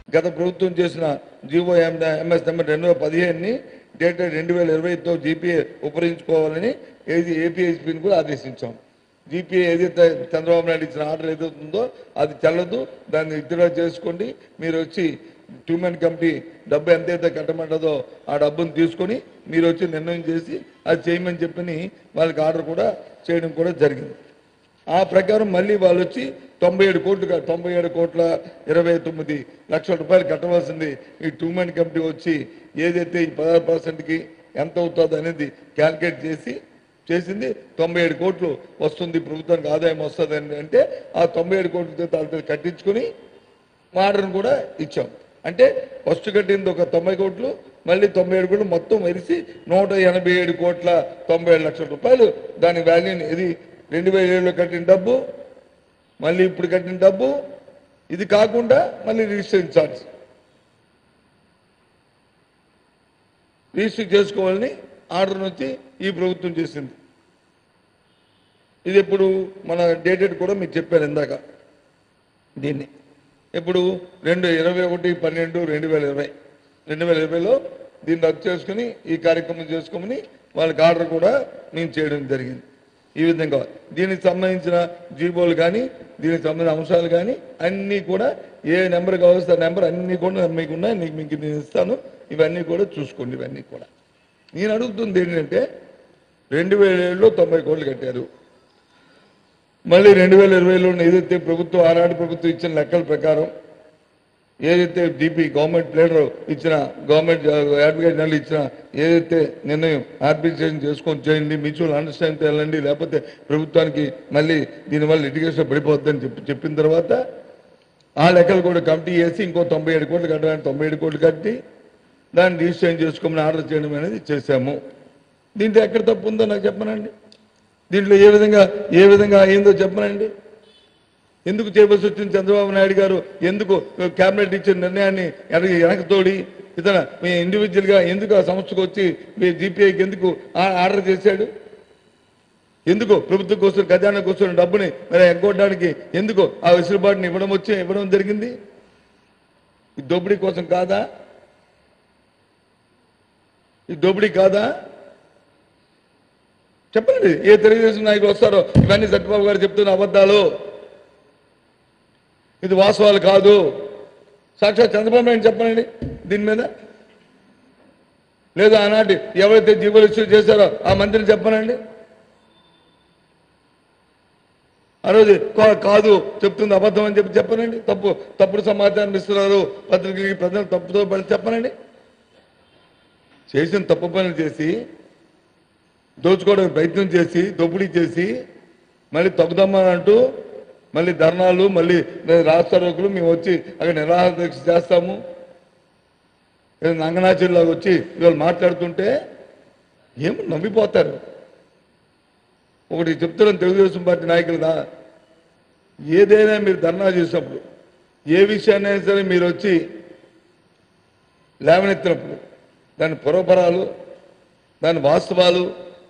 గత ప్రభుత్వం చేసిన జీవో ఎంఎస్ నెంబర్ రెండు వేల పదిహేనుని డేటెడ్ రెండు వేల ఇరవైతో జీపీఏ ఉపయోగించుకోవాలని ఏది ఏపీఎస్పీని కూడా ఆదేశించాం జీపీఏ ఏదైతే చంద్రబాబు నాయుడు ఇచ్చిన ఆర్డర్ ఏదైతే ఉందో అది చెల్లదు దాన్ని విత్డ్రా చేసుకోండి మీరు వచ్చి ట్యూమెన్ కమిటీ డబ్బు ఎంతైతే కట్టమంటుందో ఆ డబ్బును తీసుకొని మీరు వచ్చి నిర్ణయం చేసి అది చేయమని చెప్పని వాళ్ళకి ఆర్డర్ కూడా చేయడం కూడా జరిగింది ఆ ప్రకారం మళ్ళీ వాళ్ళు వచ్చి తొంభై ఏడు కోట్లు కా- తొంభై ఏడు కోట్ల ఇరవై తొమ్మిది లక్షల రూపాయలు కట్టవలసింది ఈ టూ మెన్ కమిటీ వచ్చి ఏదైతే ఈ పదహారు పర్సెంట్కి ఎంత అవుతుంది అనేది క్యాల్కులేట్ చేసి చేసింది తొంభై ఏడు కోట్లు వస్తుంది ప్రభుత్వానికి ఆదాయం వస్తుంది అని అంటే ఆ తొంభై ఏడు కోట్ల చేత వాళ్ళతో కట్టించుకొని ఆర్డర్ని కూడా ఇచ్చాం అంటే ఫస్ట్ కట్టింది ఒక తొంభై కోట్లు మళ్ళీ తొంభై ఏడు కోట్లు మొత్తం వెలిసి నూట ఎనభై ఏడు కోట్ల తొంభై ఏడు లక్షల రూపాయలు దాని వాల్యూని ఇది రెండు వేల ఏడులో కట్టిన డబ్బు మళ్ళీ ఇప్పుడు కట్టిన డబ్బు ఇది కాకుండా మళ్ళీ రిజిస్ట్రేషన్ ఛార్జ్ రిజిస్టర్ చేసుకోవాలని ఆర్డర్ వచ్చి ఈ ప్రభుత్వం చేసింది ఇది ఇప్పుడు మన డేటెడ్ కూడా మీకు చెప్పాను ఇందాక దీన్ని ఇప్పుడు రెండు ఇరవై ఒకటి పన్నెండు రెండు వేల ఇరవై రెండు వేల ఇరవైలో దీన్ని రద్దు చేసుకుని ఈ కార్యక్రమం చేసుకోమని వాళ్ళకి ఆర్డర్ కూడా మేము చేయడం జరిగింది ఈ విధంగా దీనికి సంబంధించిన జీబోలు కానీ దీనికి సంబంధించిన అంశాలు కానీ అన్నీ కూడా ఏ నెంబర్ కావాల్సిన నెంబర్ అన్నీ కూడా మీకు ఉన్నాయి నీకు మీకు నేను ఇస్తాను ఇవన్నీ కూడా చూసుకోండి ఇవన్నీ కూడా నేను అడుగుతుంది ఏంటంటే రెండు వేల ఏడులో తొంభై కోట్లు కట్టారు మళ్ళీ రెండు వేల ఇరవైలో ఏదైతే ప్రభుత్వం ఆనాడు ప్రభుత్వం ఇచ్చిన లెక్కల ప్రకారం ఏదైతే డిపి గవర్నమెంట్ ప్లేడర్ ఇచ్చిన గవర్నమెంట్ అడ్వకేట్ నెలలు ఇచ్చిన ఏదైతే నిర్ణయం ఆర్బిట్రేషన్ చేసుకొని చేయండి మ్యూచువల్ అండర్స్టాండింగ్ వెళ్ళండి లేకపోతే ప్రభుత్వానికి మళ్ళీ దీనివల్ల లిటిగేషన్ పడిపోద్దని చెప్పి చెప్పిన తర్వాత ఆ లెక్కలు కూడా కమిటీ చేసి ఇంకో తొంభై ఏడు కోట్లు కట్టడానికి తొంభై ఏడు కోట్లు కట్టి దాన్ని రిజిస్ట్రేషన్ చేసుకోమని ఆర్డర్ చేయడం అనేది చేశాము దీంట్లో ఎక్కడ తప్పు ఉందో నాకు చెప్పనండి దీంట్లో ఏ విధంగా ఏ విధంగా అయిందో చెప్పనండి ఎందుకు చేయవలసి వచ్చింది చంద్రబాబు నాయుడు గారు ఎందుకు కేబినెట్ ఇచ్చిన నిర్ణయాన్ని వెనక వెనక తోడి ఇతను మీ ఇండివిజువల్గా ఎందుకు ఆ సంస్థకు వచ్చి మీ జీపీఐకి ఎందుకు ఆ- ఆర్డర్ చేశాడు ఎందుకు ప్రభుత్వం కోసం ఖజానా కోసం డబ్బుని మరి ఎగ్గొట్టడానికి ఎందుకు ఆ వెసులుబాటుని ఇవ్వడం వచ్చి ఇవ్వడం జరిగింది ఈ దోపిడీ కోసం కాదా ఈ దోపిడీ కాదా చెప్పండి ఏ తెలుగుదేశం నాయకులు వస్తారో ఇవన్నీ సత్యబాబు గారు చెప్తున్న అబద్ధాలు ఇది వాస్తవాలు కాదు సాక్షాత్ చంద్రబాబు నాయుడు చెప్పనండి దీని మీద లేదా ఆనాటి ఎవరైతే జీవోలు ఇష్యూ చేశారో ఆ మంత్రిని చెప్పనండి ఆ రోజు కా- కాదు చెప్తుంది అబద్ధం అని చెప్పి చెప్పనండి తప్పు తప్పుడు సమాచారం ఇస్తున్నారు పత్రికలకి ప్రజలు తప్పుతో పడి చెప్పనండి చేసిన తప్పు పనులు చేసి దోచుకోవడానికి ప్రయత్నం చేసి దోపిడీ చేసి మళ్ళీ తగ్గుదామని అంటూ మళ్ళీ ధర్నాలు మళ్ళీ రాష్ట్ర రోగులు మేము వచ్చి అక్కడ నిరాహార దీక్ష చేస్తాము ఏదో నంగనాచిలాగా వచ్చి ఇవాళ మాట్లాడుతుంటే ఏమో నమ్మిపోతారు ఒకటి చెప్తున్నాను తెలుగుదేశం పార్టీ నాయకులదా ఏదైనా మీరు ధర్నా చేసినప్పుడు ఏ విషయాన్నైనా సరే మీరు వచ్చి లేవనెత్తినప్పుడు దాని పురపరాలు దాని వాస్తవాలు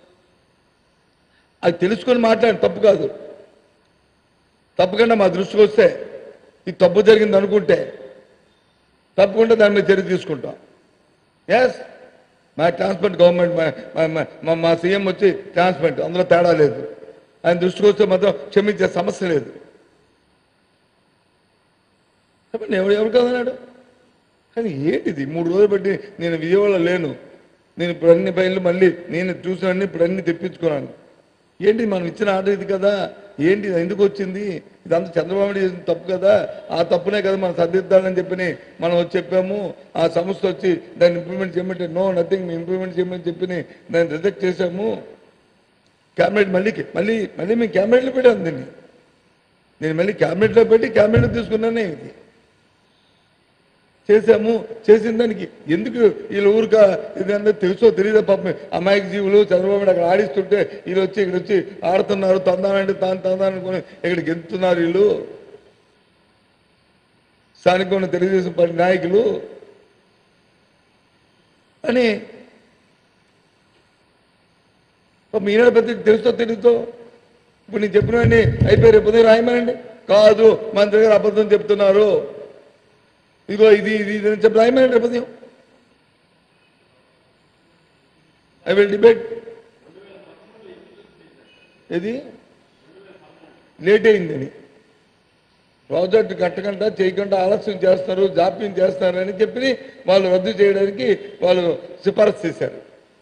అది తెలుసుకొని మాట్లాడి తప్పు కాదు తప్పకుండా మా దృష్టికి వస్తే ఇది తప్పు జరిగింది అనుకుంటే తప్పకుండా దాని మీద చర్య తీసుకుంటాం ఎస్ మా ట్రాన్స్పరెంట్ గవర్నమెంట్ మా- మా- మా- మా మా సీఎం వచ్చి ట్రాన్స్పరెంట్ అందులో తేడా లేదు ఆయన దృష్టికి వస్తే మాత్రం క్షమించే సమస్య లేదు చెప్పండి ఎవరు ఎవరు కదన్నాడు కానీ ఏంటిది మూడు రోజులు బట్టి నేను విజయవాడలో లేను నేను ఇప్పుడు అన్ని బయలు మళ్ళీ నేను చూసినన్ని ఇప్పుడు అన్ని తెప్పించుకున్నాను ఏంటి మనం ఇచ్చిన ఆర్డర్ ఇది కదా ఏంటి ఇది ఎందుకు వచ్చింది ఇదంతా చంద్రబాబు నాయుడు చేసిన తప్పు కదా ఆ తప్పునే కదా మనం సర్దిద్దాలని చెప్పి మనం వచ్చి చెప్పాము ఆ సంస్థ వచ్చి దాన్ని ఇంప్లిమెంట్ చేయమంటే నో నథింగ్ మేము ఇంప్లిమెంట్ చేయమని చెప్పి దాన్ని రిజెక్ట్ చేశాము క్యాబినెట్ మళ్ళీ మళ్ళీ మళ్ళీ మేము క్యాబినెట్లో పెట్టాము దీన్ని నేను మళ్ళీ క్యాబినెట్లో పెట్టి క్యాబినెట్లో తీసుకున్నానే ఇది చేశాము చేసిన దానికి ఎందుకు వీళ్ళ ఊరిక ఇదంతా తెలుసో తెలియదో పాపం అమాయక జీవులు చంద్రబాబు నాయుడు అక్కడ ఆడిస్తుంటే వీళ్ళు వచ్చి ఇక్కడ వచ్చి ఆడుతున్నారు తందానంటే తాను తందానుకొని ఇక్కడికి గెంతున్నారు వీళ్ళు స్థానిక ఉన్న తెలుగుదేశం పార్టీ నాయకులు అని పాపం ఈనాడు పత్రిక తెలుసో తెలియదో ఇప్పుడు నేను చెప్పినవన్నీ అయిపోయి రేపు ఉదయం రాయమనండి కాదు మంత్రి గారు అబద్ధం చెప్తున్నారు ఇదిగో ఇది ఇది ఇది అని చెప్పి రాయమని రేపు ఉదయం ఐ విల్ డిబేట్ ఇది లేట్ అయిందని ప్రాజెక్ట్ కట్టకుండా చేయకుండా ఆలస్యం చేస్తారు జాప్యం చేస్తారని చెప్పి వాళ్ళు రద్దు చేయడానికి వాళ్ళు సిఫారసు చేశారు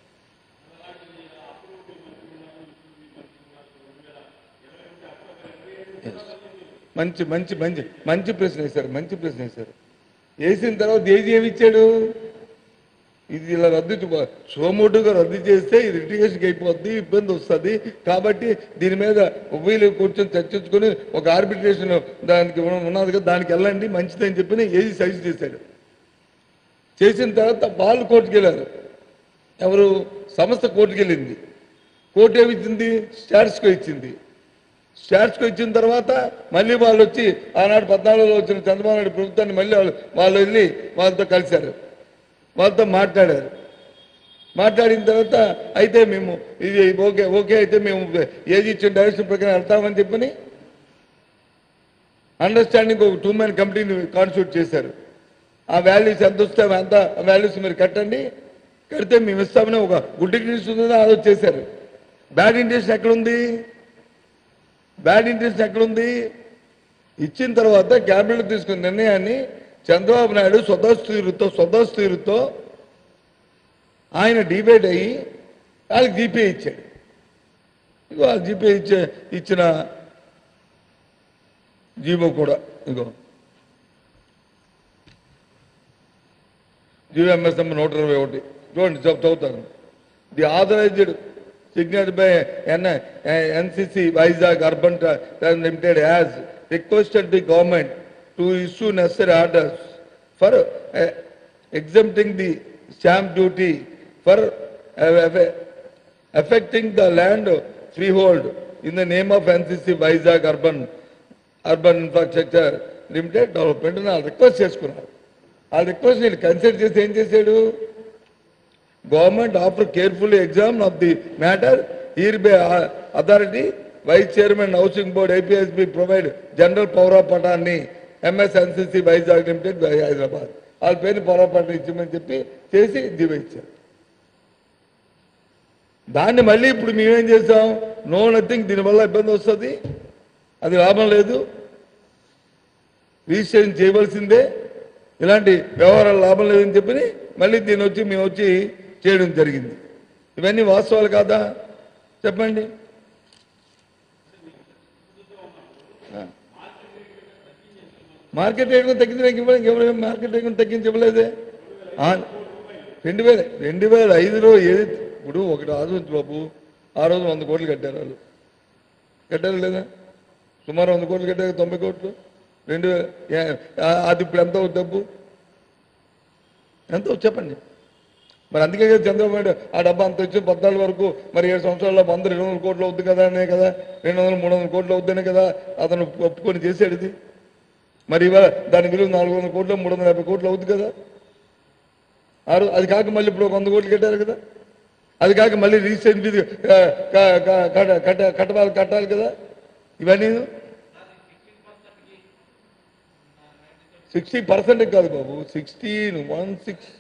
మంచి మంచి మంచి మంచి ప్రశ్న వేశారు మంచి ప్రశ్న వేశారు వేసిన తర్వాత ఏది ఏమి ఇచ్చాడు ఇది ఇలా రద్దు చే- సోమోటుగా రద్దు చేస్తే ఇది లిటిగేషన్కి అయిపోద్ది ఇబ్బంది వస్తుంది కాబట్టి దీని మీద ఉభయలు కూర్చొని చర్చించుకొని ఒక ఆర్బిట్రేషన్ దానికి ఉన్న- ఉన్నది కదా దానికి వెళ్ళండి మంచిదని చెప్పి ఏది సజెస్ట్ చేశాడు చేసిన తర్వాత వాళ్ళు కోర్టుకు వెళ్ళారు ఎవరు సంస్థ కోర్టుకు వెళ్ళింది కోర్టు ఏమి ఇచ్చింది స్టాటస్కో ఇచ్చింది స్టాట్స్కి వచ్చిన తర్వాత మళ్ళీ వాళ్ళు వచ్చి ఆనాడు పద్నాలుగులో వచ్చిన చంద్రబాబు నాయుడు ప్రభుత్వాన్ని మళ్ళీ వాళ్ళు వాళ్ళు వెళ్ళి వాళ్ళతో కలిశారు వాళ్ళతో మాట్లాడారు మాట్లాడిన తర్వాత అయితే మేము ఇది ఓకే ఓకే అయితే మేము ఏది ఇచ్చిన డైరెక్షన్ ప్రకారం వెళ్తామని చెప్పని అండర్స్టాండింగ్ ఒక టూ మ్యాన్ కమిటీని కాన్స్టిట్యూట్ చేశారు ఆ వాల్యూస్ ఎంత వస్తే అంత వాల్యూస్ మీరు కట్టండి కడితే మేము ఇస్తామని ఒక గుడ్ ఇంటెన్షన్ ఉందని ఆలోచన చేశారు బ్యాడ్ ఇంటెన్షన్ ఎక్కడుంది బ్యాడ్ ఇంటెన్షన్ ఎక్కడుంది ఇచ్చిన తర్వాత క్యాబినెట్ తీసుకున్న నిర్ణయాన్ని చంద్రబాబు నాయుడు స్వదస్తీరుతో స్వదస్తీరుతో ఆయన డిబేట్ అయ్యి వాళ్ళకి జీపే ఇచ్చాడు ఇగో ఆ జీపే ఇచ్చే ఇచ్చిన జీవో కూడా ఇగో జీవోఎంఎస్ నెంబర్ నూట ఇరవై ఒకటి చూడండి చెప్ చదువుతాను the authorized signature by N NCC Vizag urban limited has requested the government to issue necessary orders for exempting the stamp duty for affecting the land freehold in the name of NCC Vizag Urban Urban Infrastructure Limited Development అని వాళ్ళు request చేసుకున్నారు ఆ request నేను consider చేసి ఏం చేశాడు government after careful exam of the matter hereby authority vice chairman housing board APSB provide general power of పటాన్ని MSNCC Vizag limited Hyderabad వాళ్ళ పేరుని పవర్ ఆఫ్ పటాన్ని ఇచ్చామని చెప్పి చేసి దివ ఇచ్చారు దాన్ని మళ్ళీ ఇప్పుడు మేమేం చేసాం నో నథింగ్ దీనివల్ల ఇబ్బంది వస్తుంది అది లాభం లేదు రిజిస్ట్రేషన్ చేయవలసిందే ఇలాంటి వ్యవహారాలు లాభం లేదని చెప్పి మళ్ళీ దీన్ని వచ్చి మేము వచ్చి చేయడం జరిగింది ఇవన్నీ వాస్తవాలు కాదా చెప్పండి ఆ. మార్కెట్ రేట్ కూడా తగ్గించి నాకు ఇవ్వలేదు ఎవరు మార్కెట్ రేట్ కూడా తగ్గించి ఇవ్వలేదే ఆ, రెండు వేల రెండు వేల ఐదులో ఏది ఇప్పుడు ఒకటి ఆలోచించు బాబు ఆ రోజు వంద కోట్లు కట్టారు వాళ్ళు కట్టారు లేదా సుమారు వంద కోట్లు కట్టారు తొంభై కోట్లు రెండు వే- ఏ- ఆ- అది ఇప్పుడు ఎంత అవుతుంది డబ్బు ఎంత అవుతుంది చెప్పండి మరి అందుకే కదా చంద్రబాబు నాయుడు ఆ డబ్బా అంత వచ్చి పద్నాలుగు వరకు మరి ఏడు సంవత్సరాల్లో వంద రెండు వందల కోట్లు అవుతుంది కదా అనే కదా రెండు వందలు మూడు వందల కోట్లు అవుద్దనే కదా అతను ఒప్పుకొని చేశాడు ఇది మరి ఇవాళ దాని విలువ నాలుగు వందల కోట్లు మూడు వందల యాభై కోట్లు అవుతుంది కదా ఆ రోజు అది కాక మళ్ళీ ఇప్పుడు ఒక వంద కోట్లు కట్టారు కదా అది కాక మళ్ళీ రిజిస్ట్రేషన్ ఫీజు క- క- క- కట్ట- కట్ట- కట్టాలి కట్టాలి కదా ఇవన్నీ సిక్స్టీ పర్సెంట్ కాదు బాబు సిక్స్టీన్ వన్ సిక్స్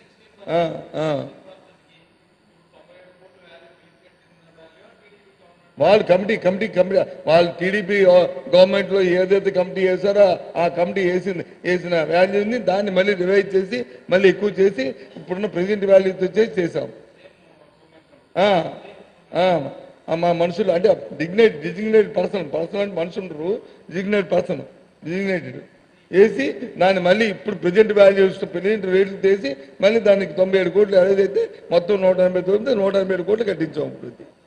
వాళ్ళు కమిటీ కమిటీ కమిటీ వాళ్ళు టీడీపీ గవర్నమెంట్ లో ఏదైతే కమిటీ వేసారో ఆ కమిటీ వేసింది వేసిన వాల్యూని దాన్ని మళ్ళీ రివైజ్ చేసి మళ్ళీ ఎక్కువ చేసి ఇప్పుడున్న ప్రెసిడెంట్ వాల్యూతో చేసి చేసాం ఆ, ఆ, ఆ, మా మనుషులు అంటే డిగ్నేట్ డిజిగ్నేటెడ్ పర్సన్ పర్సన్ అంటే మనుషులు ఉండరు డిజిగ్నేటెడ్ పర్సన్ డిజిగ్నేటెడ్ వేసి దాన్ని మళ్ళీ ఇప్పుడు ప్రెజెంట్ వాల్యూస్ ప్రెజెంట్ రేట్లు తీసి మళ్ళీ దానికి తొంభై ఏడు కోట్లు ఏదైతే మొత్తం నూట ఎనభై తొమ్మిది నూట ఎనభై ఏడు కోట్లు కట్టించాం ఇప్పుడు ఇది.